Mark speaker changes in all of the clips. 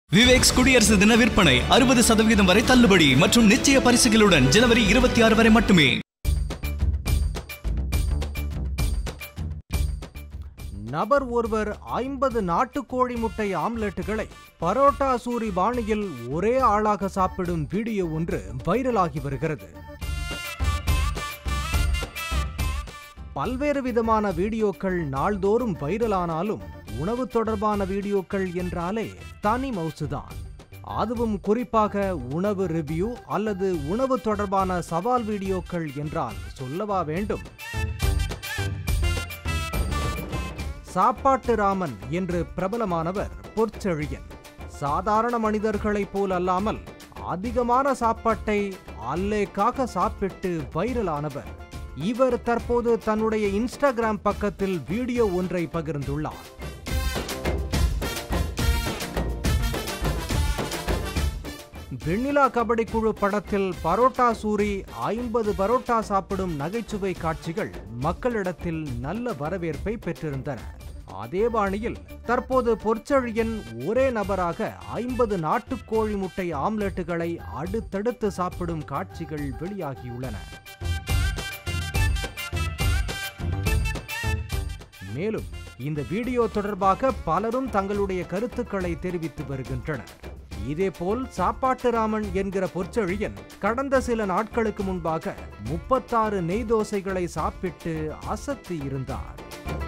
Speaker 1: விவேக்ஸ் குடியரசு தின விற்பனை அறுபது சதவீதம் வரை தள்ளுபடி மற்றும் நிச்சய பரிசுகளுடன் ஜனவரி இருபத்தி ஆறு வரை மட்டுமே
Speaker 2: நபர் ஒருவர் ஐம்பது நாட்டுக்கோழி முட்டை ஆம்லெட்டுகளை பரோட்டா சூரி பாணியில் ஒரே ஆளாக சாப்பிடும் வீடியோ ஒன்று வைரலாகி வருகிறது பல்வேறு விதமான வீடியோக்கள் நாள்தோறும் வைரலானாலும் உணவு தொடர்பான வீடியோக்கள் என்றாலே தனி மவுசுதான் அதுவும் குறிப்பாக உணவு ரிவ்யூ அல்லது உணவு தொடர்பான சவால் வீடியோக்கள் என்றால் சொல்லவா வேண்டும் சாப்பாட்டு ராமன் என்று பிரபலமானவர் பொற்செழியன் சாதாரண மனிதர்களைப் போல் அல்லாமல் அதிகமான சாப்பாட்டை அல்லேக்காக சாப்பிட்டு வைரலானவர் இவர் தற்போது தன்னுடைய இன்ஸ்டாகிராம் பக்கத்தில் வீடியோ ஒன்றை பகிர்ந்துள்ளார் வெண்ணிலா கபடி குழு படத்தில் பரோட்டா சூரி ஐம்பது பரோட்டா சாப்பிடும் நகைச்சுவை காட்சிகள் மக்களிடத்தில் நல்ல வரவேற்பை பெற்றிருந்தன அதே பாணியில் தற்போது பொற்செழியன் ஒரே நபராக ஐம்பது நாட்டுக்கோழி முட்டை ஆம்லெட்டுகளை அடுத்தடுத்து சாப்பிடும் காட்சிகள் வெளியாகியுள்ளன மேலும் இந்த வீடியோ தொடர்பாக பலரும் தங்களுடைய கருத்துக்களை தெரிவித்து வருகின்றனர் இதேபோல் சாப்பாட்டு ராமன் என்கிற பொற்செழியன் கடந்த சில நாட்களுக்கு முன்பாக முப்பத்தாறு நெய் தோசைகளை சாப்பிட்டு அசத்தி இருந்தார்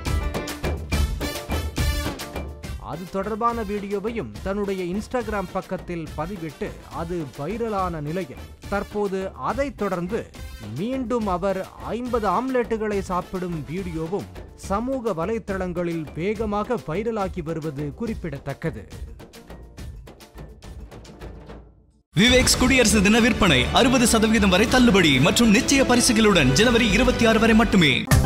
Speaker 2: அது தொடர்பான வீடியோவையும் தன்னுடைய இன்ஸ்டாகிராம் பக்கத்தில் பதிவிட்டு அது வைரலான நிலையில் தற்போது அதைத் தொடர்ந்து மீண்டும் அவர் ஐம்பது ஆம்லெட்டுகளை சாப்பிடும் வீடியோவும் சமூக வலைத்தளங்களில் வேகமாக வைரலாகி வருவது குறிப்பிடத்தக்கது
Speaker 1: விவேக்ஸ் குடியரசு தின விற்பனை அறுபது சதவீதம் வரை தள்ளுபடி மற்றும் நிச்சய பரிசுகளுடன் ஜனவரி இருபத்தி ஆறு வரை மட்டுமே